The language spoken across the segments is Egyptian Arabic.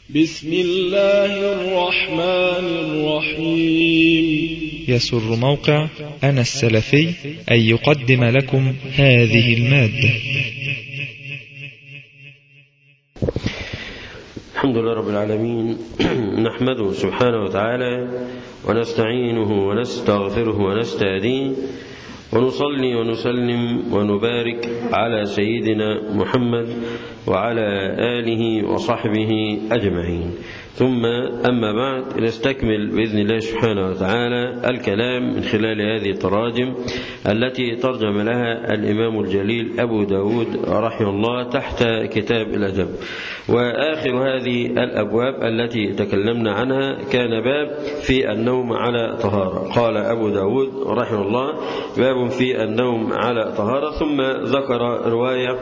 بسم الله الرحمن الرحيم يسر موقع أنا السلفي أن يقدم لكم هذه المادة الحمد لله رب العالمين نحمده سبحانه وتعالى ونستعينه ونستغفره ونستهديه ونصلي ونسلم ونبارك على سيدنا محمد وعلى آله وصحبه أجمعين ثم أما بعد نستكمل بإذن الله سبحانه وتعالى الكلام من خلال هذه التراجم التي ترجم لها الإمام الجليل أبو داود رحمه الله تحت كتاب الأدب وآخر هذه الأبواب التي تكلمنا عنها كان باب في النوم على طهارة قال أبو داود رحمه الله باب في النوم على طهارة ثم ذكر رواية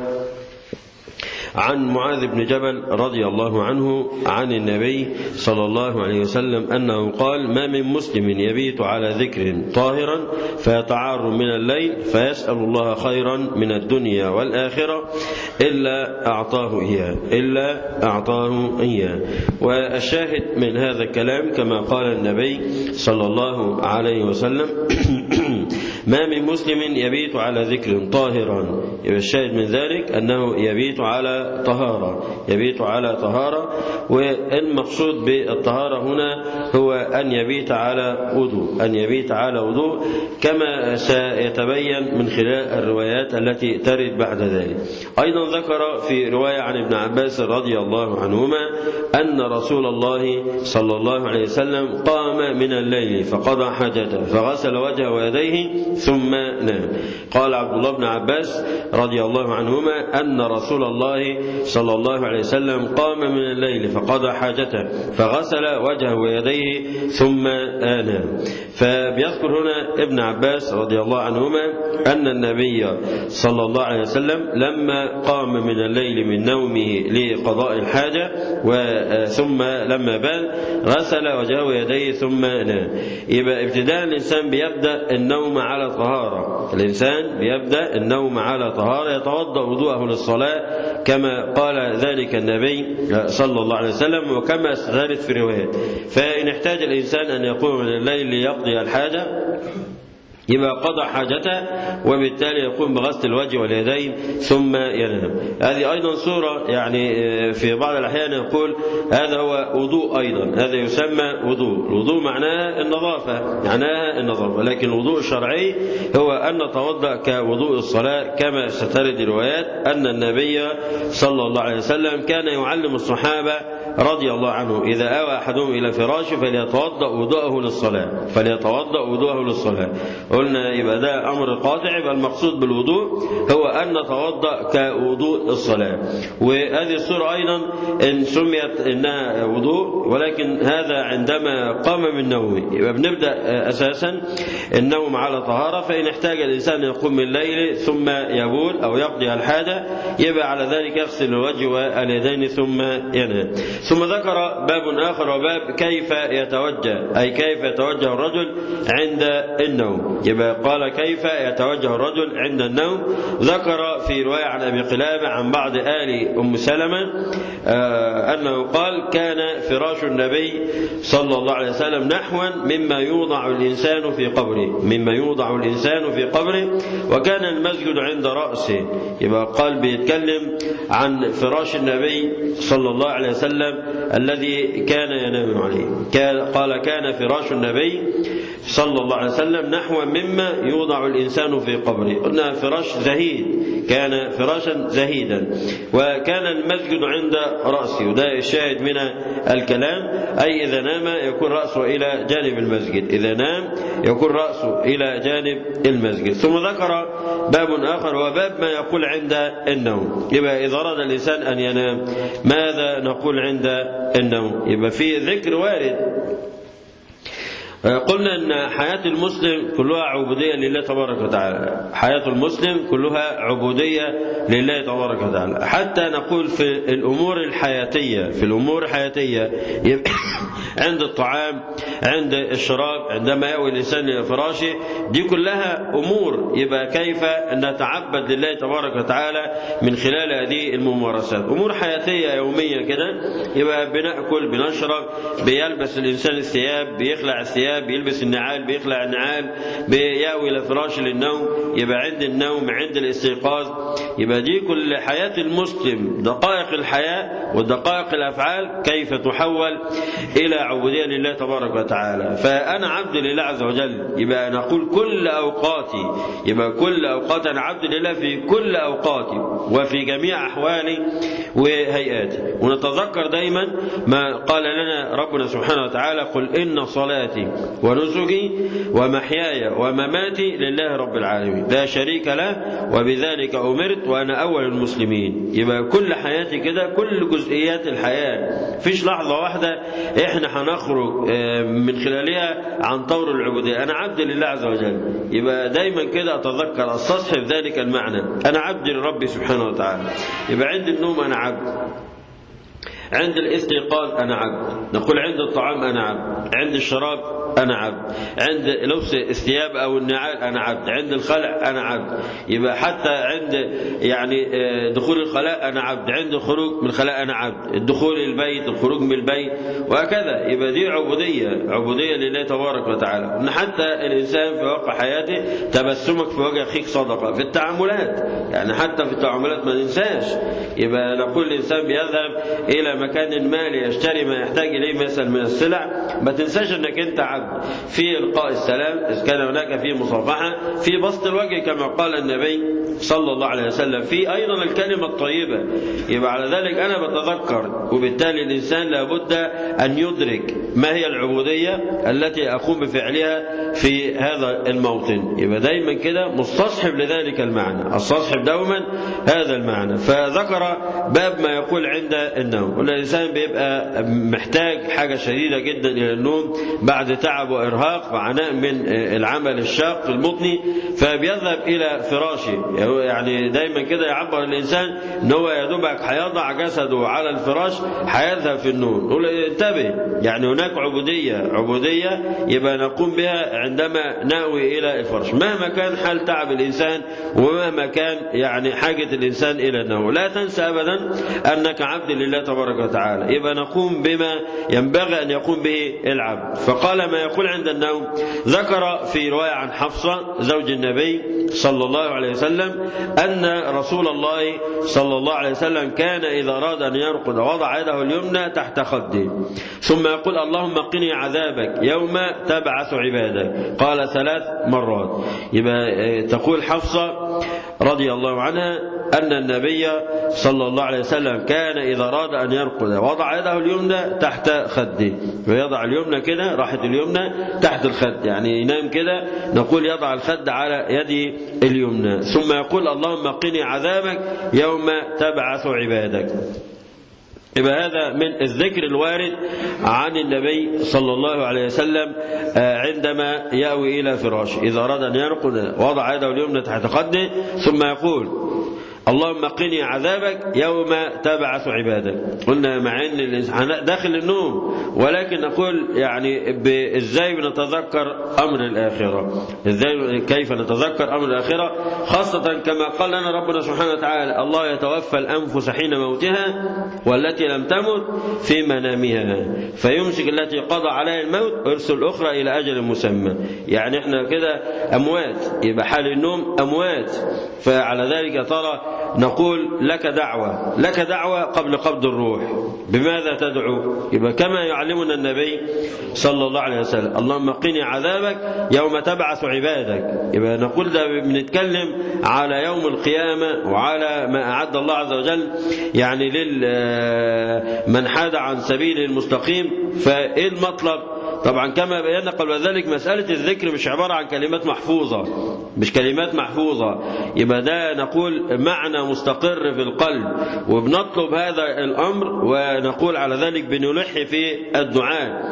عن معاذ بن جبل رضي الله عنه عن النبي صلى الله عليه وسلم أنه قال ما من مسلم يبيت على ذكر طاهرا فيتعار من الليل فيسأل الله خيرا من الدنيا والآخرة إلا أعطاه إياه إلا أعطاه إياه والشاهد من هذا الكلام كما قال النبي صلى الله عليه وسلم ما من مسلم يبيت على ذكر طاهرا يبقى الشاهد من ذلك أنه يبيت على طهارة يبيت على طهارة والمقصود بالطهارة هنا هو أن يبيت على وضوء أن يبيت على وضوء كما سيتبين من خلال الروايات التي ترد بعد ذلك أيضا ذكر في رواية عن ابن عباس رضي الله عنهما أن رسول الله صلى الله عليه وسلم قام من الليل فقضى حاجته فغسل وجهه ويديه ثم نام قال عبد الله بن عباس رضي الله عنهما أن رسول الله صلى الله عليه وسلم قام من الليل فقضى حاجته فغسل وجهه ويديه ثم نام فبيذكر هنا ابن عباس رضي الله عنهما أن النبي صلى الله عليه وسلم لما قام من الليل من نومه لقضاء الحاجة ثم لما بال غسل وجهه ويديه ثم نام يبقى ابتداء الإنسان بيبدأ النوم على طهارة الإنسان بيبدأ النوم على طهارة يتوضأ وضوءه للصلاة كما قال ذلك النبي صلى الله عليه وسلم وكما استدلت في الروايات فإن احتاج الإنسان أن يقوم من الليل ليقضي الحاجة يبقى قضى حاجته وبالتالي يقوم بغسل الوجه واليدين ثم ينام هذه أيضا صورة يعني في بعض الأحيان يقول هذا هو وضوء أيضا هذا يسمى وضوء الوضوء معناه النظافة معناها النظافة لكن الوضوء الشرعي هو أن نتوضأ كوضوء الصلاة كما سترد الروايات أن النبي صلى الله عليه وسلم كان يعلم الصحابة رضي الله عنه إذا آوى أحدهم إلى فراشه فليتوضأ وضوءه للصلاة فليتوضأ وضوءه للصلاة قلنا يبقى ده أمر قاطع يبقى المقصود بالوضوء هو أن نتوضأ كوضوء الصلاة وهذه الصورة أيضا إن سميت إنها وضوء ولكن هذا عندما قام من نومه يبقى بنبدأ أساسا النوم على طهارة فإن احتاج الإنسان يقوم من الليل ثم يبول أو يقضي الحاجة يبقى على ذلك يغسل الوجه واليدين ثم ينام ثم ذكر باب آخر وباب كيف يتوجه أي كيف يتوجه الرجل عند النوم يبقى قال كيف يتوجه الرجل عند النوم ذكر في رواية عن أبي قلابة عن بعض آل أم سلمة أنه قال كان فراش النبي صلى الله عليه وسلم نحوا مما يوضع الإنسان في قبره مما يوضع الإنسان في قبره وكان المسجد عند رأسه يبقى قال بيتكلم عن فراش النبي صلى الله عليه وسلم الذي كان ينام عليه قال كان فراش النبي صلى الله عليه وسلم نحو مما يوضع الإنسان في قبره قلنا فراش زهيد كان فراشا زهيدا وكان المسجد عند رأسه وده الشاهد من الكلام أي إذا نام يكون رأسه إلى جانب المسجد إذا نام يكون رأسه إلى جانب المسجد ثم ذكر باب آخر وباب ما يقول عند النوم يبقى إذا أراد الإنسان أن ينام ماذا نقول عند النوم يبقى في ذكر وارد قلنا أن حياة المسلم كلها عبودية لله تبارك وتعالى حياة المسلم كلها عبودية لله تبارك وتعالى حتى نقول في الأمور الحياتية في الأمور الحياتية عند الطعام عند الشراب عندما يأوي الإنسان إلى فراشه دي كلها أمور يبقى كيف نتعبد لله تبارك وتعالى من خلال هذه الممارسات أمور حياتية يومية كده يبقى بنأكل بنشرب بيلبس الإنسان الثياب بيخلع الثياب بيلبس النعال بيخلع النعال بيأوي إلى فراش للنوم يبقى عند النوم عند الاستيقاظ يبقى دي كل حياة المسلم دقائق الحياة ودقائق الأفعال كيف تحول إلى عبودية لله تبارك وتعالى فأنا عبد لله عز وجل يبقى نقول كل أوقاتي يبقى كل أوقات أنا عبد لله في كل أوقاتي وفي جميع أحوالي وهيئاتي ونتذكر دايما ما قال لنا ربنا سبحانه وتعالى قل إن صلاتي ونسكي ومحياي ومماتي لله رب العالمين لا شريك له وبذلك أمرت وأنا أول المسلمين يبقى كل حياتي كده كل جزئيات الحياة فيش لحظة واحدة إحنا هنخرج من خلالها عن طور العبودية أنا عبد لله عز وجل يبقى دايما كده أتذكر أستصحب ذلك المعنى أنا عبد لربي سبحانه وتعالى يبقى عند النوم أنا عبد عند الاستيقاظ أنا عبد نقول عند الطعام أنا عبد عند الشراب أنا عبد عند لبس الثياب أو النعال أنا عبد عند الخلع أنا عبد يبقى حتى عند يعني دخول الخلاء أنا عبد عند الخروج من الخلاء أنا عبد الدخول البيت الخروج من البيت وهكذا يبقى دي عبودية عبودية لله تبارك وتعالى إن حتى الإنسان في واقع حياته تبسمك في وجه أخيك صدقة في التعاملات يعني حتى في التعاملات ما ننساش يبقى نقول الإنسان بيذهب إلى مكان ما ليشتري ما يحتاج إليه مثلا من السلع ما تنساش أنك أنت عبد في إلقاء السلام إذا كان هناك في مصافحة في بسط الوجه كما قال النبي صلى الله عليه وسلم في أيضا الكلمة الطيبة يبقى على ذلك أنا بتذكر وبالتالي الإنسان لابد أن يدرك ما هي العبودية التي أقوم بفعلها في هذا الموطن يبقى دايما كده مستصحب لذلك المعنى استصحب دوما هذا المعنى فذكر باب ما يقول عند النوم قلنا الإنسان بيبقى محتاج حاجة شديدة جدا إلى النوم بعد تعب وإرهاق وعناء من العمل الشاق المطني فبيذهب إلى فراشه يعني دايما كده يعبر الإنسان ان هو يا دوبك هيضع جسده على الفراش هيذهب في النوم نقول انتبه يعني هناك عبودية عبودية يبقى نقوم بها عندما نأوي إلى الفرش مهما كان حال تعب الإنسان ومهما كان يعني حاجة الإنسان إلى النوم لا تنسى أبدا أنك عبد لله تبارك وتعالى يبقى نقوم بما ينبغي أن يقوم به العبد فقال ما يقول عند النوم ذكر في رواية عن حفصة زوج النبي صلى الله عليه وسلم أن رسول الله صلى الله عليه وسلم كان إذا أراد أن يرقد وضع يده اليمنى تحت خده ثم يقول اللهم قني عذابك يوم تبعث عبادك قال ثلاث مرات يبقى تقول حفصة رضي الله عنها أن النبي صلى الله عليه وسلم كان إذا أراد أن يرقد وضع يده اليمنى تحت خده ويضع اليمنى كده راحت اليمنى تحت الخد يعني ينام كده نقول يضع الخد على يده اليمنى ثم يقول اللهم قني عذابك يوم تبعث عبادك يبقى هذا من الذكر الوارد عن النبي صلى الله عليه وسلم عندما يأوي إلى فراشه إذا أراد أن يرقد وضع يده اليمنى تحت خده ثم يقول اللهم قني عذابك يوم تبعث عبادك قلنا مع ان الانسان داخل النوم ولكن نقول يعني ازاي بنتذكر امر الاخره ازاي كيف نتذكر امر الاخره خاصه كما قال لنا ربنا سبحانه وتعالى الله يتوفى الانفس حين موتها والتي لم تمت في منامها فيمسك التي قضى عليها الموت ويرسل الاخرى الى اجل مسمى يعني احنا كده اموات يبقى حال النوم اموات فعلى ذلك ترى نقول لك دعوة لك دعوة قبل قبض الروح بماذا تدعو يبقى كما يعلمنا النبي صلى الله عليه وسلم اللهم قني عذابك يوم تبعث عبادك يبقى نقول ده بنتكلم على يوم القيامة وعلى ما أعد الله عز وجل يعني لل من حاد عن سبيل المستقيم فإيه المطلب طبعا كما بينا قبل ذلك مسألة الذكر مش عبارة عن كلمات محفوظة مش كلمات محفوظة يبقى ده نقول معنى مستقر في القلب وبنطلب هذا الأمر ونقول على ذلك بنلح في الدعاء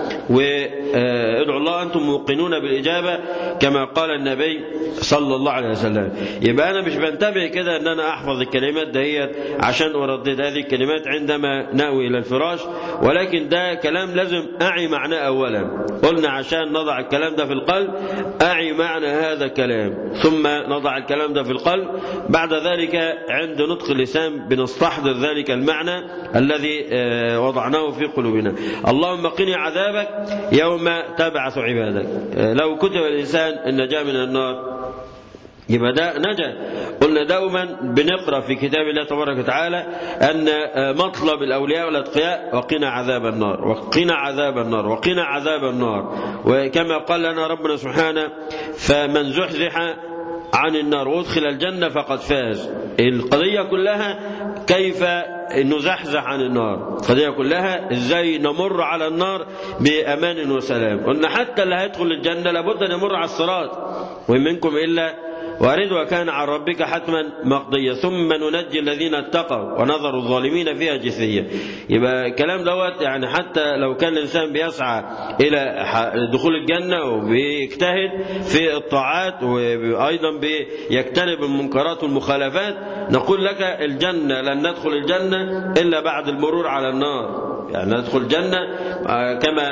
وادعوا الله أنتم موقنون بالإجابة كما قال النبي صلى الله عليه وسلم يبقى أنا مش بنتبه كده أن أنا أحفظ الكلمات دهيت عشان أردد هذه الكلمات عندما نأوي إلى الفراش ولكن ده كلام لازم أعي معناه أولا قلنا عشان نضع الكلام ده في القلب أعي معنى هذا الكلام ثم نضع الكلام ده في القلب بعد ذلك عند نطق اللسان بنستحضر ذلك المعنى الذي وضعناه في قلوبنا اللهم قني عذابك يوم تبعث عبادك لو كتب الإنسان النجاة من النار يبقى ده نجا قلنا دوما بنقرا في كتاب الله تبارك وتعالى ان مطلب الاولياء والاتقياء وقنا عذاب النار وقنا عذاب النار وقنا عذاب النار وكما قال لنا ربنا سبحانه فمن زحزح عن النار وادخل الجنه فقد فاز القضيه كلها كيف نزحزح عن النار القضية كلها ازاي نمر على النار بأمان وسلام قلنا حتى اللي هيدخل الجنة لابد أن يمر على الصراط وإن منكم إلا وارد وكان عن ربك حتما مقضيا ثم ننجي الذين اتقوا ونظر الظالمين فيها جثية يبقى الكلام دوت يعني حتى لو كان الإنسان بيسعى إلى دخول الجنة وبيجتهد في الطاعات وأيضا بيجتنب المنكرات والمخالفات نقول لك الجنة لن ندخل الجنة إلا بعد المرور على النار يعني ندخل الجنة كما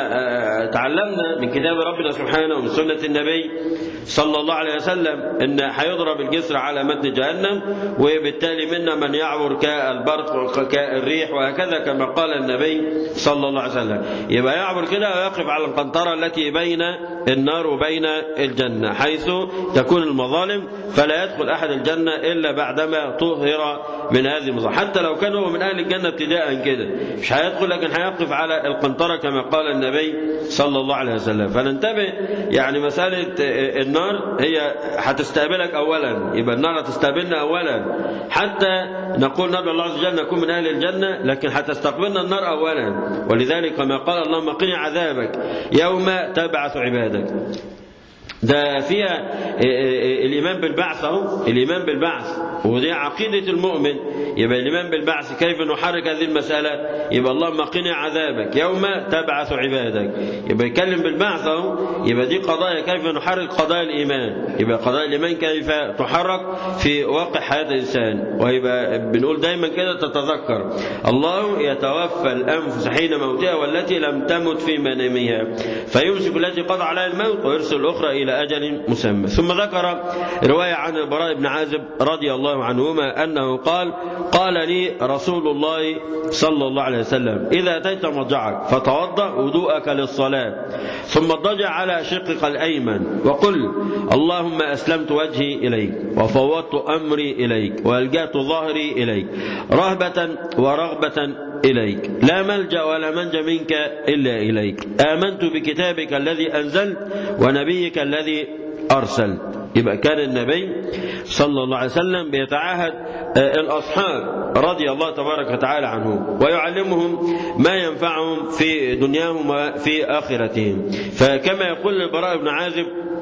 تعلمنا من كتاب ربنا سبحانه ومن سنة النبي صلى الله عليه وسلم ان هيضرب الجسر على متن جهنم وبالتالي منا من يعبر كالبرق وكالريح وهكذا كما قال النبي صلى الله عليه وسلم يبقى يعبر كده ويقف على القنطرة التي بين النار وبين الجنة حيث تكون المظالم فلا يدخل أحد الجنة إلا بعدما طهر من هذه المظالم حتى لو كان هو من أهل الجنة ابتداء كده مش هيدخل لكن هيقف على القنطرة كما قال النبي صلى الله عليه وسلم فننتبه يعني مسألة النار هي هتستقبلك أولا يبقى النار هتستقبلنا أولا حتى نقول ندعو الله عز وجل نكون من أهل الجنة لكن هتستقبلنا النار أولا ولذلك كما قال اللهم قني عذابك يوم تبعث عبادك ده فيها الإيمان بالبعث أهو الإيمان بالبعث ودي عقيدة المؤمن يبقى الإيمان بالبعث كيف نحرك هذه المسألة يبقى اللهم قنا عذابك يوم تبعث عبادك يبقى يتكلم بالبعث أهو يبقى دي قضايا كيف نحرك قضايا الإيمان يبقى قضايا الإيمان كيف تحرك في واقع حياة الإنسان ويبقى بنقول دايما كده تتذكر الله يتوفى الأنفس حين موتها والتي لم تمت في منامها فيمسك التي قضى عليها الموت ويرسل الأخرى إلى إلى أجل مسمى ثم ذكر رواية عن البراء بن عازب رضي الله عنهما أنه قال قال لي رسول الله صلى الله عليه وسلم إذا أتيت مضجعك فتوضأ وضوءك للصلاة ثم اضطجع على شقك الأيمن وقل اللهم أسلمت وجهي إليك وفوضت أمري إليك وألجأت ظهري إليك رهبة ورغبة إليك لا ملجأ ولا منجى منك إلا إليك آمنت بكتابك الذي أنزلت ونبيك الذي أرسل يبقى كان النبي صلى الله عليه وسلم بيتعاهد الأصحاب رضي الله تبارك وتعالى عنهم ويعلمهم ما ينفعهم في دنياهم وفي آخرتهم فكما يقول البراء بن عازب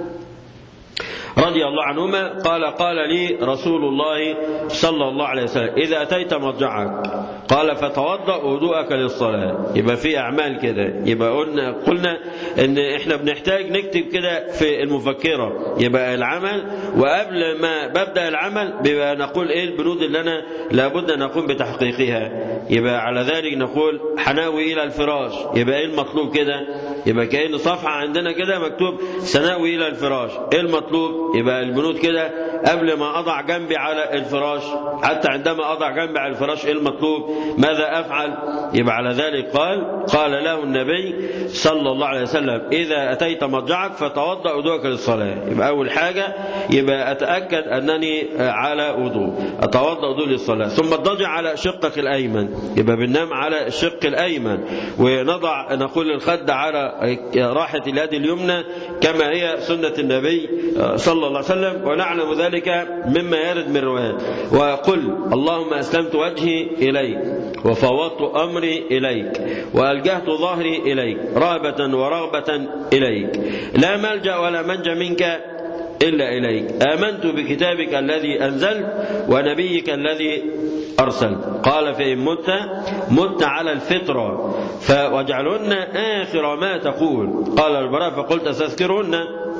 رضي الله عنهما قال قال لي رسول الله صلى الله عليه وسلم إذا أتيت مضجعك قال فتوضأ وضوءك للصلاة يبقى في أعمال كده يبقى قلنا قلنا إن إحنا بنحتاج نكتب كده في المفكرة يبقى العمل وقبل ما ببدأ العمل بيبقى نقول إيه البنود اللي أنا لابد أن أقوم بتحقيقها يبقى على ذلك نقول حناوي إلى الفراش يبقى إيه المطلوب كده يبقى كأن صفحة عندنا كده مكتوب سناوي إلى الفراش إيه المطلوب يبقى البنود كده قبل ما أضع جنبي على الفراش حتى عندما أضع جنبي على الفراش إيه المطلوب ماذا أفعل يبقى على ذلك قال قال له النبي صلى الله عليه وسلم إذا أتيت مضجعك فتوضأ وضوءك للصلاة يبقى أول حاجة يبقى أتأكد أنني على وضوء أتوضأ وضوء للصلاة ثم اضطجع على شقك الأيمن يبقى بننام على الشق الأيمن ونضع نقول الخد على راحة اليد اليمنى كما هي سنة النبي صلى صلى الله عليه وسلم ونعلم ذلك مما يرد من روايات وقل اللهم أسلمت وجهي إليك وفوضت أمري إليك وألجهت ظهري إليك رهبة ورغبة إليك لا ملجأ ولا منجى منك إلا إليك آمنت بكتابك الذي أنزلت ونبيك الذي أرسلت قال فإن مت مت على الفطرة فواجعلن آخر ما تقول قال البراء فقلت أستذكرهن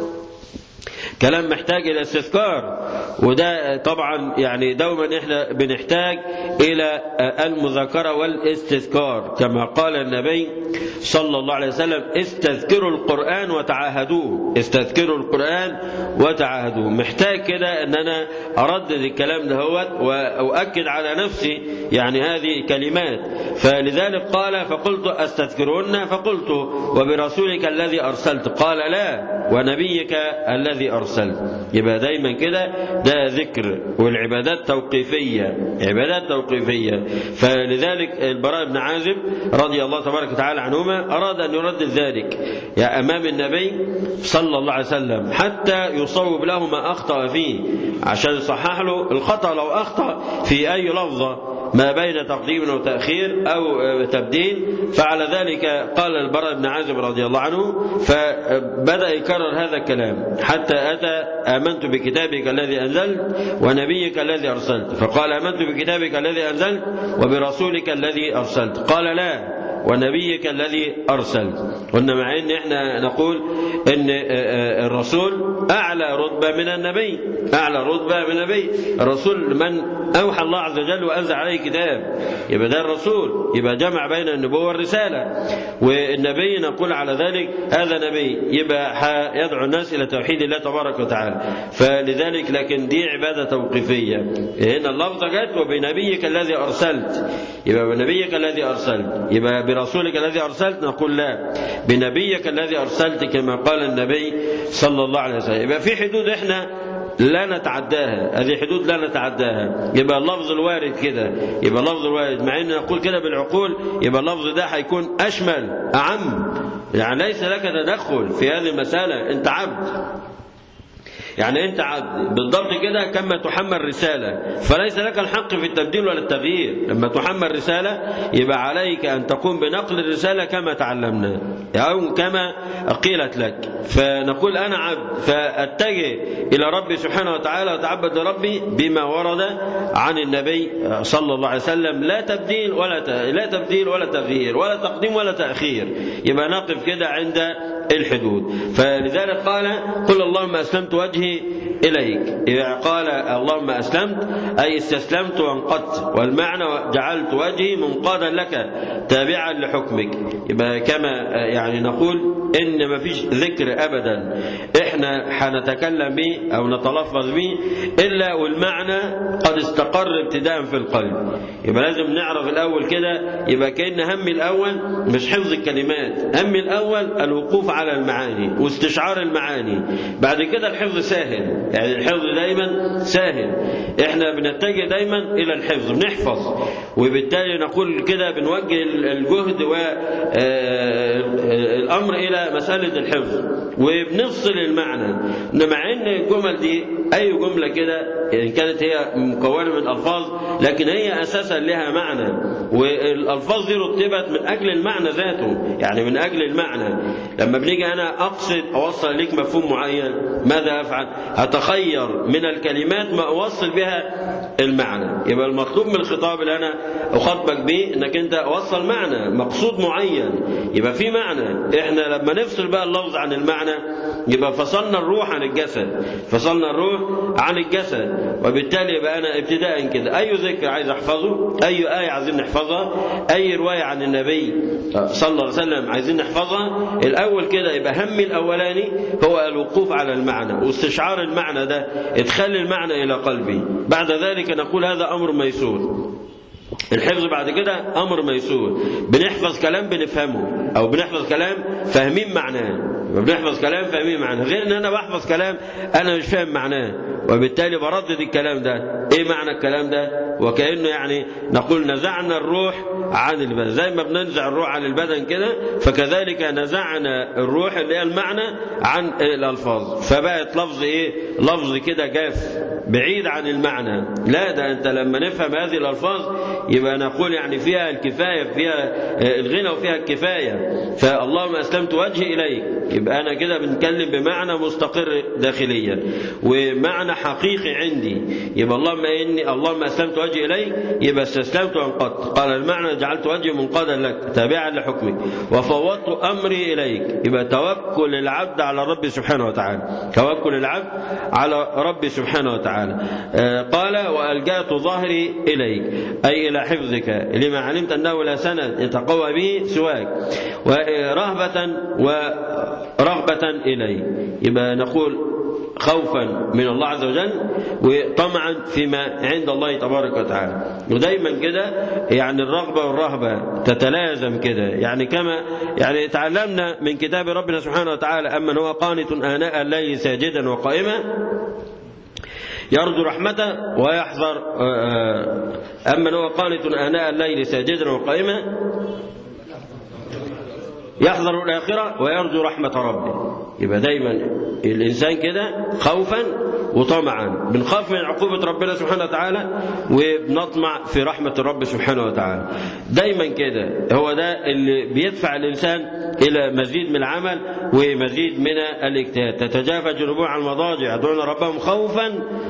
كلام محتاج إلى استذكار وده طبعا يعني دوما احنا بنحتاج إلى المذاكرة والاستذكار كما قال النبي صلى الله عليه وسلم استذكروا القرآن وتعاهدوه استذكروا القرآن وتعاهدوه محتاج كده ان انا اردد الكلام دهوت واؤكد على نفسي يعني هذه كلمات فلذلك قال فقلت استذكرهن فقلت وبرسولك الذي ارسلت قال لا ونبيك الذي ارسلت يبقى دايما كده ده ذكر والعبادات توقيفيه عبادات توقيفيه فلذلك البراء بن عازب رضي الله تبارك وتعالى عنهما اراد ان يردد ذلك يا امام النبي صلى الله عليه وسلم حتى يصوب له ما اخطا فيه عشان يصحح له الخطا لو اخطا في اي لفظه ما بين تقديم وتأخير أو تبديل فعلى ذلك قال البراء بن عازب رضي الله عنه فبدأ يكرر هذا الكلام حتى أتى آمنت بكتابك الذي أنزلت ونبيك الذي أرسلت فقال آمنت بكتابك الذي أنزلت وبرسولك الذي أرسلت قال لا ونبيك الذي أرسلت قلنا مع أن احنا نقول أن الرسول أعلى رتبة من النبي أعلى رتبة من النبي الرسول من أوحى الله عز وجل وأنزل عليه كتاب يبقى ده الرسول يبقى جمع بين النبوة والرسالة والنبي نقول على ذلك هذا نبي يبقى يدعو الناس إلى توحيد الله تبارك وتعالى فلذلك لكن دي عبادة توقيفية هنا اللفظة جت وبنبيك الذي أرسلت يبقى بنبيك الذي أرسلت يبقى برسولك الذي أرسلت نقول لا بنبيك الذي أرسلت كما قال النبي صلى الله عليه وسلم يبقى في حدود احنا لا نتعداها هذه حدود لا نتعداها يبقى اللفظ الوارد كده يبقى اللفظ الوارد مع ان نقول كده بالعقول يبقى اللفظ ده هيكون اشمل اعم يعني ليس لك تدخل في هذه المساله انت عبد يعني انت عبد بالضبط كده كما تحمل رسالة فليس لك الحق في التبديل ولا التغيير لما تحمل رسالة يبقى عليك أن تقوم بنقل الرسالة كما تعلمنا أو كما قيلت لك فنقول أنا عبد فأتجه إلى ربي سبحانه وتعالى وتعبد لربي بما ورد عن النبي صلى الله عليه وسلم لا تبديل ولا ت... لا تبديل ولا تغيير ولا تقديم ولا تأخير يبقى نقف كده عند الحدود فلذلك قال قل اللهم أسلمت وجهي إليك إذا قال اللهم أسلمت أي استسلمت وانقدت والمعنى جعلت وجهي منقادا لك تابعا لحكمك يبقى كما يعني نقول إن ما فيش ذكر أبدا إحنا حنتكلم به أو نتلفظ به إلا والمعنى قد استقر ابتداء في القلب يبقى لازم نعرف الأول كده يبقى كأن هم الأول مش حفظ الكلمات هم الأول الوقوف على المعاني واستشعار المعاني بعد كده الحفظ سهل يعني الحفظ دايما سهل احنا بنتجه دايما الى الحفظ بنحفظ وبالتالي نقول كده بنوجه الجهد والامر الى مساله الحفظ وبنفصل المعنى مع ان الجمل دي اي جمله كده ان كانت هي مكونه من الفاظ لكن هي اساسا لها معنى والالفاظ دي رتبت من اجل المعنى ذاته يعني من اجل المعنى لما بنيجي انا اقصد اوصل لك مفهوم معين ماذا افعل اتخير من الكلمات ما اوصل بها المعنى يبقى المطلوب من الخطاب اللي انا اخاطبك به انك انت اوصل معنى مقصود معين يبقى في معنى احنا لما نفصل بقى اللفظ عن المعنى يبقى فصلنا الروح عن الجسد فصلنا الروح عن الجسد وبالتالي يبقى انا ابتداء كده اي ذكر عايز احفظه اي ايه عايزين نحفظها اي روايه عن النبي صلى الله عليه وسلم عايزين نحفظها الاول كده يبقى همي الاولاني هو الوقوف على المعنى واستشعار المعنى ده ادخال المعنى الى قلبي بعد ذلك نقول هذا امر ميسور الحفظ بعد كده امر ميسور بنحفظ كلام بنفهمه او بنحفظ كلام فاهمين معناه بنحفظ كلام فاهمين معناه غير ان انا بحفظ كلام انا مش فاهم معناه وبالتالي بردد الكلام ده ايه معنى الكلام ده وكأنه يعني نقول نزعنا الروح عن البدن زي ما بننزع الروح عن البدن كده فكذلك نزعنا الروح اللي هي المعنى عن الألفاظ فبقت لفظ إيه لفظ كده جاف بعيد عن المعنى لا ده أنت لما نفهم هذه الألفاظ يبقى نقول يعني فيها الكفاية فيها الغنى وفيها الكفاية فاللهم أسلمت وجهي إليك يبقى أنا كده بنتكلم بمعنى مستقر داخليا ومعنى حقيقي عندي يبقى اللهم إني اللهم أسلمت وجهي إليك يبقى استسلمت وانقضت قال المعنى جعلت وجهي منقادا لك تابعا لحكمك وفوضت أمري إليك يبقى توكل العبد على الرب سبحانه وتعالى توكل العبد على رب سبحانه وتعالى قال وألجأت ظهري إليك أي إلى حفظك لما علمت أنه لا سند يتقوى به سواك ورهبة ورغبة إليه يبقى نقول خوفا من الله عز وجل وطمعا فيما عند الله تبارك وتعالى ودايما كده يعني الرغبة والرهبة تتلازم كده يعني كما يعني تعلمنا من كتاب ربنا سبحانه وتعالى أما هو قانت آناء الليل ساجدا وقائما يرجو رحمته ويحذر أما هو قانت آناء الليل ساجدا وقائما يحذر الآخرة ويرجو رحمة ربه يبقى دايما الإنسان كده خوفا وطمعا بنخاف من عقوبة ربنا سبحانه وتعالى وبنطمع في رحمة الرب سبحانه وتعالى دايما كده هو ده اللي بيدفع الإنسان إلى مزيد من العمل ومزيد من الاجتهاد تتجافى جنوبهم عن المضاجع يدعون ربهم خوفا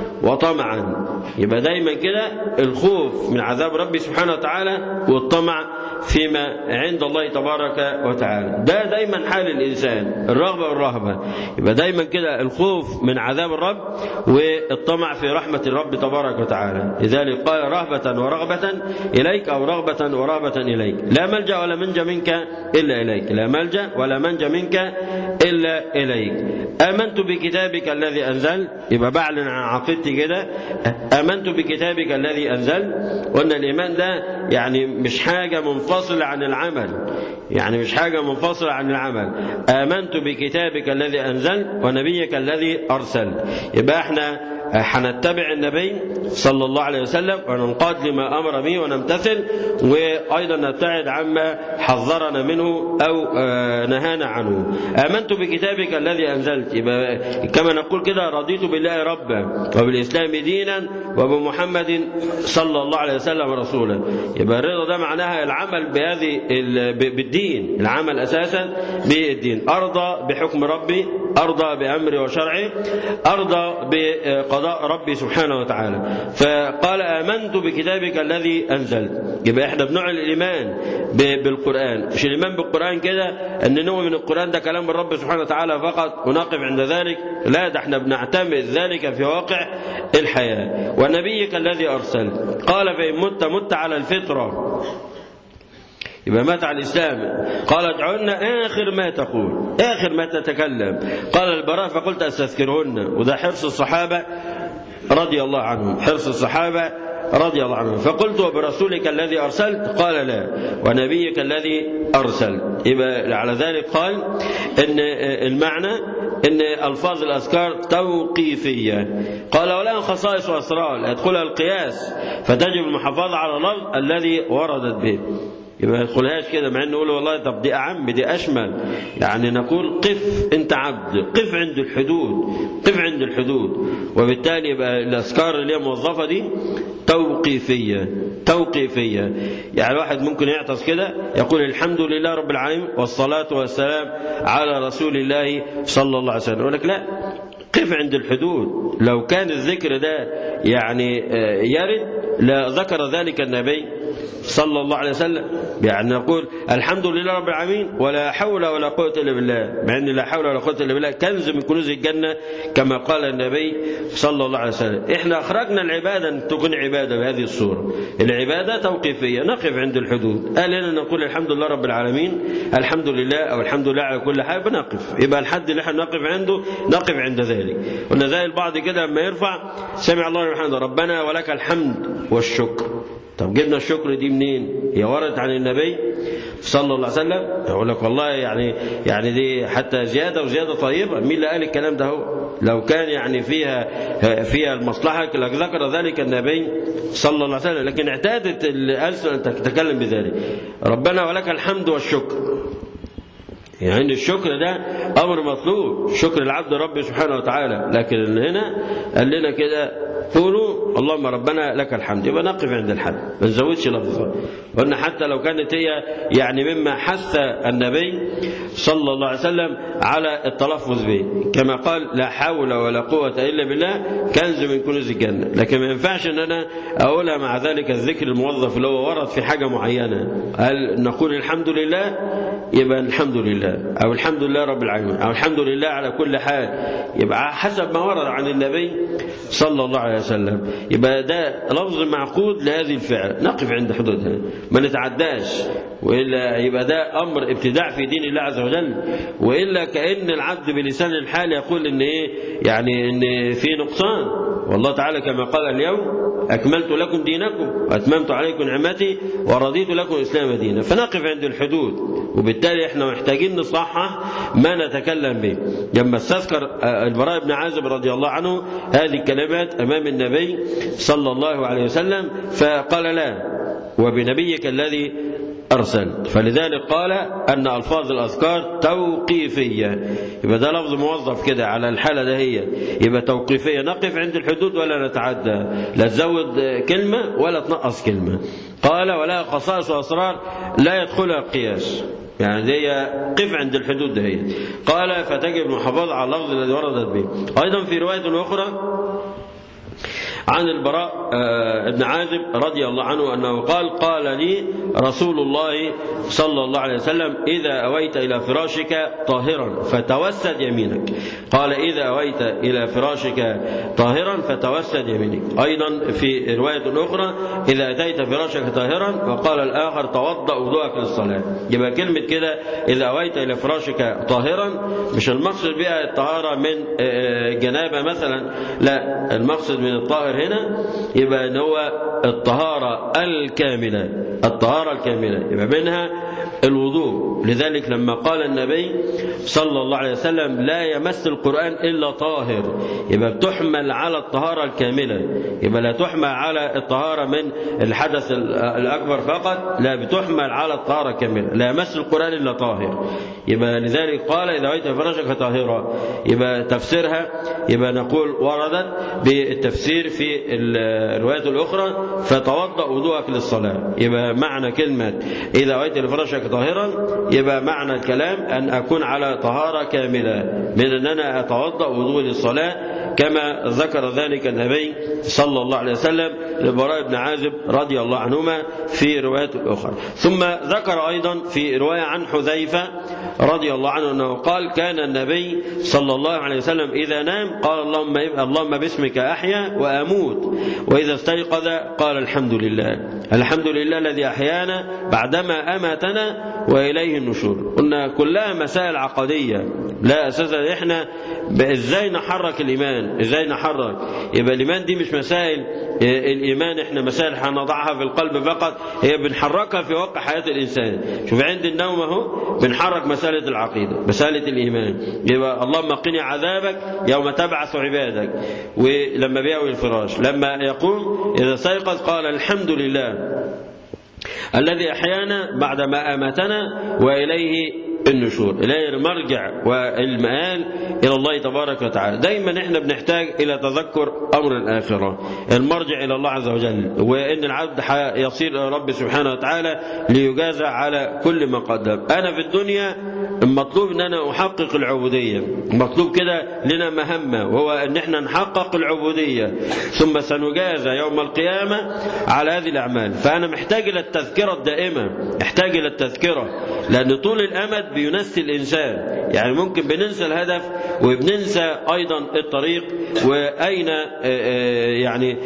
وطمعا يبقى دايما كده الخوف من عذاب ربي سبحانه وتعالى والطمع فيما عند الله تبارك وتعالى ده دايما حال الإنسان الرغبة والرهبة يبقى دايما كده الخوف من عذاب الرب والطمع في رحمة الرب تبارك وتعالى لذلك قال رهبة ورغبة إليك أو رغبة ورهبة إليك لا ملجأ ولا منجى منك إلا إليك لا ملجأ ولا منجى منك إلا إليك آمنت بكتابك الذي أنزل يبقى بعلن عن عقيدتي كده آمنت بكتابك الذي أنزل قلنا الإيمان ده يعني مش حاجة منفصلة عن العمل يعني مش حاجة منفصلة عن العمل آمنت بكتابك الذي أنزل ونبيك الذي أرسل يبقى احنا هنتبع النبي صلى الله عليه وسلم وننقاد لما أمر به ونمتثل وأيضا نبتعد عما حذرنا منه أو نهانا عنه آمنت بكتابك الذي أنزلت يبقى كما نقول كده رضيت بالله ربا وبالإسلام دينا وبمحمد صلى الله عليه وسلم رسولا يبقى الرضا ده معناها العمل بهذه بالدين العمل أساسا بالدين أرضى بحكم ربي أرضى بأمري وشرعي أرضى بقضاء ربي سبحانه وتعالى فقال آمنت بكتابك الذي أنزل يبقى احنا بنوع الإيمان بالقرآن مش الإيمان بالقرآن كده أن نؤمن القرآن ده كلام الرب سبحانه وتعالى فقط ونقف عند ذلك لا ده احنا بنعتمد ذلك في واقع الحياة ونبيك الذي أرسل قال فإن مت مت على الفطرة يبقى مات على الإسلام قال ادعونا آخر ما تقول آخر ما تتكلم قال البراء فقلت أستذكرهن وده حرص الصحابة رضي الله عنهم حرص الصحابة رضي الله عنهم فقلت وبرسولك الذي أرسلت قال لا ونبيك الذي أرسل يبقى على ذلك قال إن المعنى إن ألفاظ الأذكار توقيفية قال ولا خصائص وأسرار يدخلها القياس فتجب المحافظة على اللفظ الذي وردت به يبقى ما يدخلهاش كده مع انه يقول والله طب دي اعم دي اشمل يعني نقول قف انت عبد قف عند الحدود قف عند الحدود وبالتالي يبقى الاذكار اللي هي موظفه دي توقيفيه توقيفيه يعني الواحد ممكن يعطس كده يقول الحمد لله رب العالمين والصلاه والسلام على رسول الله صلى الله عليه وسلم يقول لك لا قف عند الحدود لو كان الذكر ده يعني يرد لذكر ذلك النبي صلى الله عليه وسلم يعني نقول الحمد لله رب العالمين ولا حول ولا قوة إلا بالله مع أن لا حول ولا قوة إلا بالله كنز من كنوز الجنة كما قال النبي صلى الله عليه وسلم إحنا أخرجنا العبادة أن تكون عبادة بهذه الصورة العبادة توقيفية نقف عند الحدود قال لنا نقول الحمد لله رب العالمين الحمد لله أو الحمد لله على كل حال بنقف يبقى الحد اللي احنا نقف عنده نقف عند ذلك قلنا زي البعض كده لما يرفع سمع الله لمن حمده ربنا ولك الحمد والشكر طب جبنا الشكر دي منين هي وردت عن النبي صلى الله عليه وسلم يقول لك والله يعني يعني دي حتى زياده وزياده طيبه مين اللي قال الكلام ده هو لو كان يعني فيها فيها المصلحه لك ذكر ذلك النبي صلى الله عليه وسلم لكن اعتادت الالسن ان تتكلم بذلك ربنا ولك الحمد والشكر يعني الشكر ده امر مطلوب شكر العبد ربي سبحانه وتعالى لكن هنا قال لنا كده قولوا اللهم ربنا لك الحمد يبقى نقف عند الحد ما نزودش لفظه قلنا حتى لو كانت هي يعني مما حث النبي صلى الله عليه وسلم على التلفظ به كما قال لا حول ولا قوة إلا بالله كنز من كنوز الجنة لكن ما ينفعش ان انا اقولها مع ذلك الذكر الموظف اللي هو ورد في حاجة معينة هل نقول الحمد لله يبقى الحمد لله او الحمد لله رب العالمين او الحمد لله على كل حال يبقى حسب ما ورد عن النبي صلى الله عليه وسلم يبقى ده لفظ معقود لهذه الفعل نقف عند حدودها ما نتعداش والا يبقى ده امر ابتداع في دين الله عز وجل والا كان العبد بلسان الحال يقول ان ايه يعني ان في نقصان والله تعالى كما قال اليوم اكملت لكم دينكم واتممت عليكم نعمتي ورضيت لكم الاسلام دينا فنقف عند الحدود وبالتالي احنا محتاجين نصحح ما نتكلم به لما استذكر البراء بن عازب رضي الله عنه هذه الكلمات امام النبي صلى الله عليه وسلم فقال لا وبنبيك الذي أرسل فلذلك قال أن ألفاظ الأذكار توقيفية يبقى ده لفظ موظف كده على الحالة ده هي يبقى توقيفية نقف عند الحدود ولا نتعدى لا تزود كلمة ولا تنقص كلمة قال ولا خصائص وأسرار لا يدخلها القياس يعني دي قف عند الحدود ده هي قال فتجب المحافظة على اللفظ الذي وردت به أيضا في رواية أخرى عن البراء بن عازب رضي الله عنه أنه قال قال لي رسول الله صلى الله عليه وسلم إذا أويت إلى فراشك طاهرا فتوسد يمينك قال إذا أويت إلى فراشك طاهرا فتوسد يمينك أيضا في رواية أخرى إذا أتيت فراشك طاهرا وقال الآخر توضأ وضوءك للصلاة يبقى كلمة كده إذا أويت إلى فراشك طاهرا مش المقصد بها الطهارة من جنابة مثلا لا المقصد من الطاهر هنا يبقى ان هو الطهارة الكاملة الطهارة الكاملة يبقى منها الوضوء لذلك لما قال النبي صلى الله عليه وسلم لا يمس القرآن إلا طاهر يبقى بتحمل على الطهارة الكاملة يبقى لا تحمل على الطهارة من الحدث الأكبر فقط لا بتحمل على الطهارة الكاملة لا يمس القرآن إلا طاهر يبقى لذلك قال إذا رأيت فرجك طاهرا يبقى تفسيرها يبقى نقول وردت بالتفسير في الروايات الأخرى فتوضأ وضوءك للصلاة يبقى معنى كلمة إذا رأيت فرجك طاهرا يبقى معنى الكلام أن أكون على طهارة كاملة من أن أنا أتوضأ وضوء للصلاة كما ذكر ذلك النبي صلى الله عليه وسلم لبراء بن عازب رضي الله عنهما في روايات أخرى ثم ذكر أيضا في رواية عن حذيفة رضي الله عنه أنه قال كان النبي صلى الله عليه وسلم إذا نام قال اللهم اللهم باسمك أحيا وأموت وإذا استيقظ قال الحمد لله الحمد لله الذي أحيانا بعدما أماتنا وإليه النشور قلنا كلها مسائل عقدية لا أساسا إحنا إزاي نحرك الإيمان إزاي نحرك يبقى الإيمان دي مش مسائل الإيمان إحنا مسائل هنضعها في القلب فقط هي بنحركها في واقع حياة الإنسان شوف عند النوم أهو بنحرك مسألة العقيدة مسألة الإيمان يبقى اللهم قني عذابك يوم تبعث عبادك ولما بيأوي الفراش لما يقوم إذا استيقظ قال الحمد لله الذي أحيانا بعدما أماتنا وإليه النشور إليه المرجع والمآل إلى الله تبارك وتعالى دايما إحنا بنحتاج إلى تذكر أمر الآخرة المرجع إلى الله عز وجل وإن العبد يصير إلى رب سبحانه وتعالى ليجازى على كل ما قدم أنا في الدنيا المطلوب أن أنا أحقق العبودية مطلوب كده لنا مهمة وهو أن إحنا نحقق العبودية ثم سنجازى يوم القيامة على هذه الأعمال فأنا محتاج إلى التذكرة الدائمة محتاج إلى التذكرة لأن طول الأمد بينسي الإنسان يعني ممكن بننسى الهدف وبننسى أيضا الطريق وأين يعني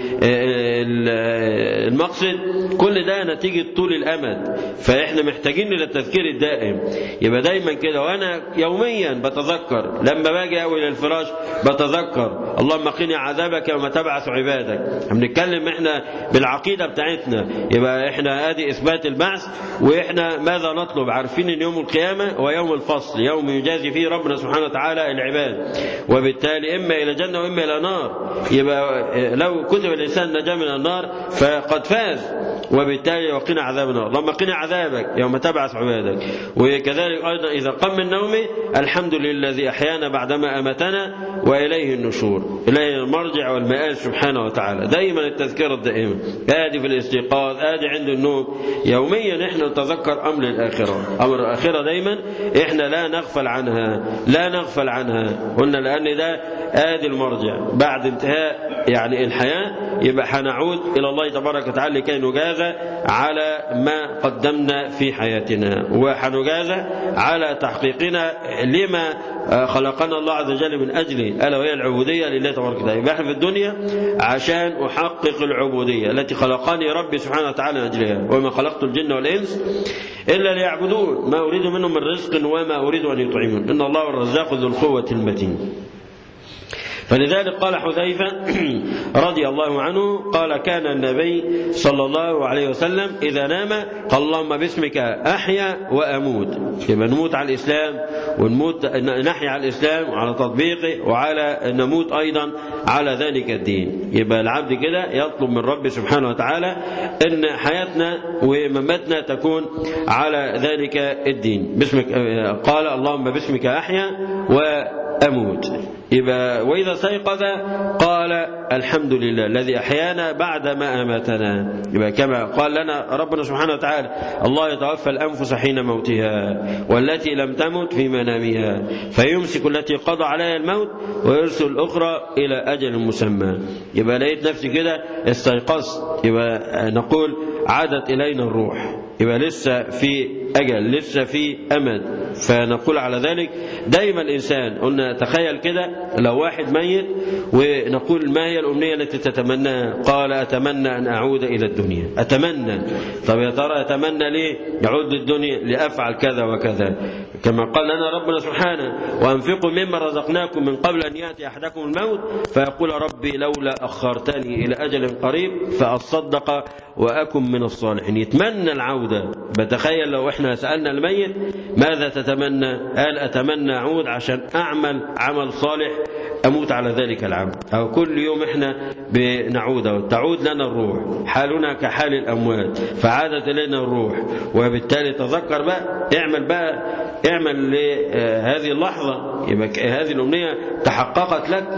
المقصد كل ده نتيجة طول الأمد فإحنا محتاجين إلى التذكير الدائم يبقى دايما كده وأنا يوميا بتذكر لما باجي أوي للفراش بتذكر اللهم قني عذابك يوم تبعث عبادك بنتكلم إحنا بالعقيدة بتاعتنا يبقى إحنا آدي إثبات البعث وإحنا ماذا نطلب عارفين إن يوم القيامة هو يوم الفصل يوم يجازي فيه ربنا سبحانه وتعالى العباد وبالتالي إما إلى جنة وإما إلى نار يبقى لو كتب الإنسان نجا من النار فقد فاز وبالتالي وقنا عذاب النار اللهم قنا عذابك يوم تبعث عبادك وكذلك أيضا إذا قام من نومه الحمد لله الذي أحيانا بعدما أمتنا وإليه النشور إليه المرجع والمآل سبحانه وتعالى دائما التذكرة الدائمة آدي في الاستيقاظ آدي عند النوم يوميا إحنا نتذكر أمر الآخرة أمر الآخرة دايما إحنا لا نغفل عنها لا نغفل عنها قلنا لأن ده آدي المرجع بعد انتهاء يعني الحياة يبقى حنعود إلى الله تبارك وتعالى لكي نجازى على ما قدمنا في حياتنا وحنجازى على تحقيقنا لما خلقنا الله عز وجل من أجله ألا وهي العبودية لله تبارك وتعالى يبقى احنا في الدنيا عشان أحقق العبودية التي خلقني ربي سبحانه وتعالى من أجلها وما خلقت الجن والإنس إلا ليعبدون ما أريد منهم من رزق وما أريد أن يطعمون إن الله الرزاق ذو القوة المتين فلذلك قال حذيفة رضي الله عنه قال كان النبي صلى الله عليه وسلم إذا نام قال اللهم باسمك أحيا وأموت يبقى نموت على الإسلام ونموت نحيا على الإسلام وعلى تطبيقه وعلى نموت أيضا على ذلك الدين يبقى العبد كده يطلب من رب سبحانه وتعالى أن حياتنا ومماتنا تكون على ذلك الدين باسمك قال اللهم باسمك أحيا وأموت يبقى وإذا استيقظ قال الحمد لله الذي أحيانا بعد ما أماتنا يبقى كما قال لنا ربنا سبحانه وتعالى الله يتوفى الأنفس حين موتها والتي لم تمت في منامها فيمسك التي قضى عليها الموت ويرسل الأخرى إلى أجل مسمى يبقى لقيت نفسي كده استيقظت يبقى نقول عادت إلينا الروح يبقى لسه في أجل لسه في أمد فنقول على ذلك دايما الإنسان قلنا تخيل كده لو واحد ميت ونقول ما هي الأمنية التي تتمناها قال أتمنى أن أعود إلى الدنيا أتمنى طب يا ترى أتمنى ليه يعود للدنيا لأفعل كذا وكذا كما قال لنا ربنا سبحانه وأنفقوا مما رزقناكم من قبل أن يأتي أحدكم الموت فيقول ربي لولا أخرتني إلى أجل قريب فأصدق وأكن من الصالحين يتمنى العودة بتخيل لو احنا سألنا الميت ماذا تتمنى قال أتمنى أعود عشان أعمل عمل صالح أموت على ذلك العمل أو كل يوم احنا بنعود تعود لنا الروح حالنا كحال الأموات فعادت إلينا الروح وبالتالي تذكر بقى اعمل بقى اعمل لهذه اللحظة يبقى هذه الأمنية تحققت لك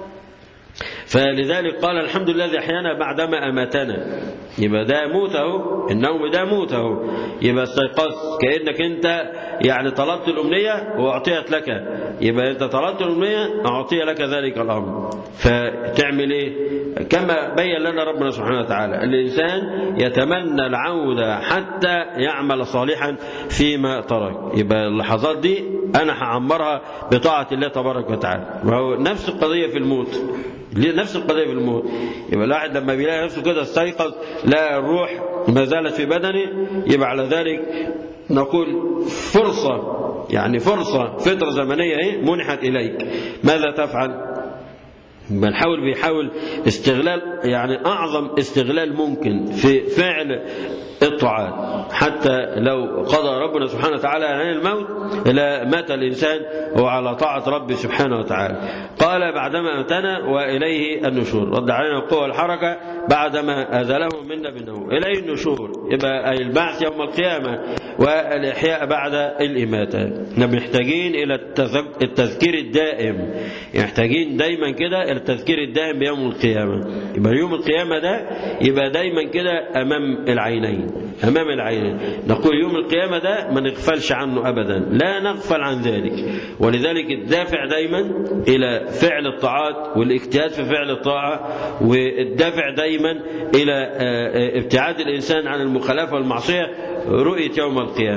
فلذلك قال الحمد لله الذي أحيانا بعدما أماتنا يبقى ده موت اهو النوم ده موت اهو يبقى استيقظت كأنك أنت يعني طلبت الأمنية وأعطيت لك يبقى أنت طلبت الأمنية أعطي لك ذلك الأمر فتعمل إيه كما بين لنا ربنا سبحانه وتعالى الإنسان يتمنى العودة حتى يعمل صالحا فيما ترك يبقى اللحظات دي أنا هعمرها بطاعة الله تبارك وتعالى وهو نفس القضية في الموت نفس القضية في الموت يبقى الواحد لما بيلاقي نفسه كده استيقظ لا الروح ما زالت في بدنه يبقى على ذلك نقول فرصة يعني فرصة فترة زمنية ايه منحت إليك ماذا تفعل بنحاول بيحاول استغلال يعني أعظم استغلال ممكن في فعل الطاعات حتى لو قضى ربنا سبحانه وتعالى عن الموت لا مات الإنسان وعلى طاعة ربه سبحانه وتعالى قال بعدما أتنا وإليه النشور رد علينا القوة والحركة بعدما أزله منا بالنوم إليه النشور يبقى أي البعث يوم القيامة والإحياء بعد الإماتة نحن محتاجين إلى التذكير الدائم محتاجين دايما كده التذكير الدائم بيوم القيامة يبقى يوم القيامة ده يبقى دايما كده أمام العينين أمام العينين نقول يوم القيامة ده ما نغفلش عنه أبدا لا نغفل عن ذلك ولذلك الدافع دايما إلى فعل الطاعات والاجتهاد في فعل الطاعة والدافع دايما إلى ابتعاد الإنسان عن المخالفة والمعصية رؤية يوم القيامة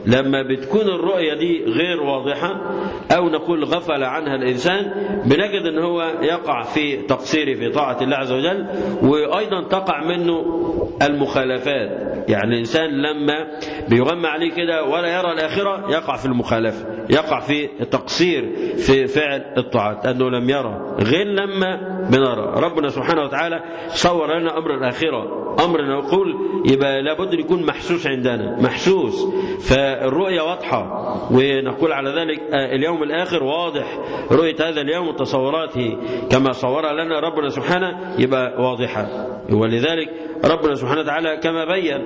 لما بتكون الرؤية دي غير واضحة أو نقول غفل عنها الإنسان بنجد أن هو يقع في تقصيره في طاعة الله عز وجل وأيضا تقع منه المخالفات يعني الإنسان لما بيغمى عليه كده ولا يرى الآخرة يقع في المخالفة يقع في تقصير في فعل الطاعات أنه لم يرى غير لما بنرى ربنا سبحانه وتعالى صور لنا أمر الآخرة أمر نقول يبقى لابد أن يكون محسوس عندنا محسوس فالرؤية واضحة ونقول على ذلك اليوم الآخر واضح رؤية هذا اليوم وتصوراته كما صورها لنا ربنا سبحانه يبقى واضحة ولذلك ربنا سبحانه وتعالى كما بين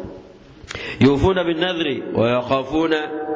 يوفون بالنذر ويخافون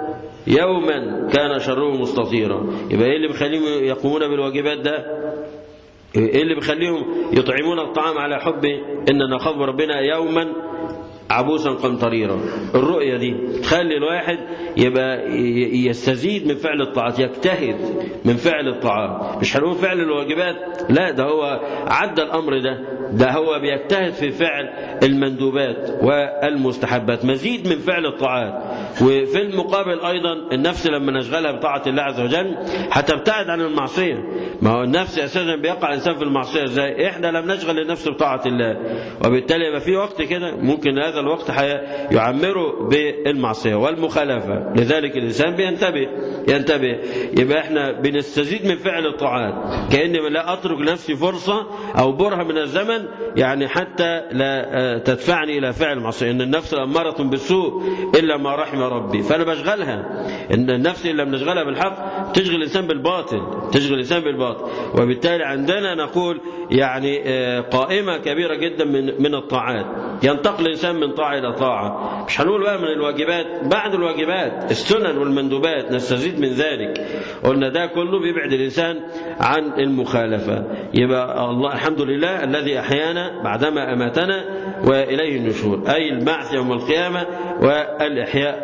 يوما كان شره مستطيرا يبقى ايه اللي بيخليهم يقومون بالواجبات ده ايه اللي بيخليهم يطعمون الطعام على حب اننا نخاف ربنا يوما عبوسا قمطريرا الرؤية دي تخلي الواحد يبقى يستزيد من فعل الطاعات يجتهد من فعل الطاعات مش هنقول فعل الواجبات لا ده هو عدى الأمر ده ده هو بيجتهد في فعل المندوبات والمستحبات مزيد من فعل الطاعات وفي المقابل أيضا النفس لما نشغلها بطاعة الله عز وجل هتبتعد عن المعصية ما هو النفس أساسا بيقع الإنسان في المعصية إزاي إحنا لم نشغل النفس بطاعة الله وبالتالي يبقى في وقت كده ممكن هذا الوقت يعمره بالمعصية والمخالفة لذلك الإنسان بينتبه ينتبه يبقى احنا بنستزيد من فعل الطاعات كأني لا أترك نفسي فرصة أو برهة من الزمن يعني حتى لا تدفعني إلى فعل معصية إن النفس أمارة بالسوء إلا ما رحم ربي فأنا بشغلها إن النفس إن لم نشغلها بالحق تشغل الإنسان بالباطل تشغل الإنسان بالباطل وبالتالي عندنا نقول يعني قائمة كبيرة جدا من من الطاعات ينتقل الإنسان من طاعة إلى طاعة مش هنقول بقى من الواجبات بعد الواجبات السنن والمندوبات نستزيد من ذلك قلنا ده كله بيبعد الإنسان عن المخالفة يبقى الله الحمد لله الذي أحيانا بعدما أماتنا وإليه النشور أي البعث يوم القيامة والإحياء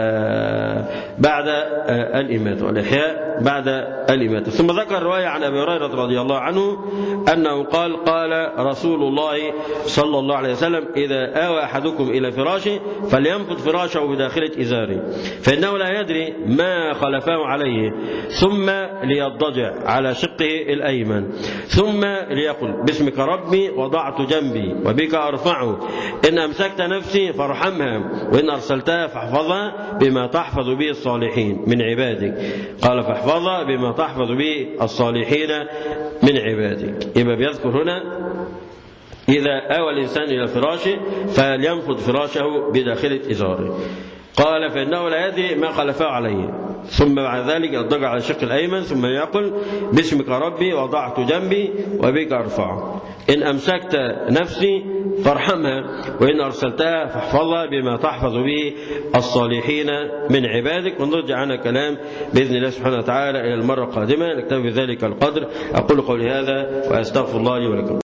بعد الإماتة والإحياء بعد الإماتة ثم ذكر رواية عن أبي هريرة رضي الله عنه أنه قال قال رسول الله صلى الله عليه وسلم إذا آوى أحدكم إلى فراشه فلينفض فراشه بداخلة إزاره فإنه لا يدري ما خلفه عليه ثم ليضجع على شقه الأيمن ثم ليقل باسمك ربي وضعت جنبي وبك أرفعه إن أمسكت نفسي فارحمها وإن أرسلتها فاحفظها بما تحفظ به الصالحين من عبادك قال فاحفظها بما تحفظ به الصالحين من عبادك يبقى بيذكر هنا إذا آوى الإنسان إلى فراشه فلينفض فراشه بداخلة إزاره قال فإنه لا يدري ما خلفه عليه ثم بعد ذلك يضجع على الشق الأيمن ثم يقول باسمك ربي وضعت جنبي وبك أرفعه إن أمسكت نفسي فارحمها وإن أرسلتها فاحفظها بما تحفظ به الصالحين من عبادك ونرجع عنا كلام بإذن الله سبحانه وتعالى إلى المرة القادمة نكتفي بذلك القدر أقول قولي هذا وأستغفر الله لي ولكم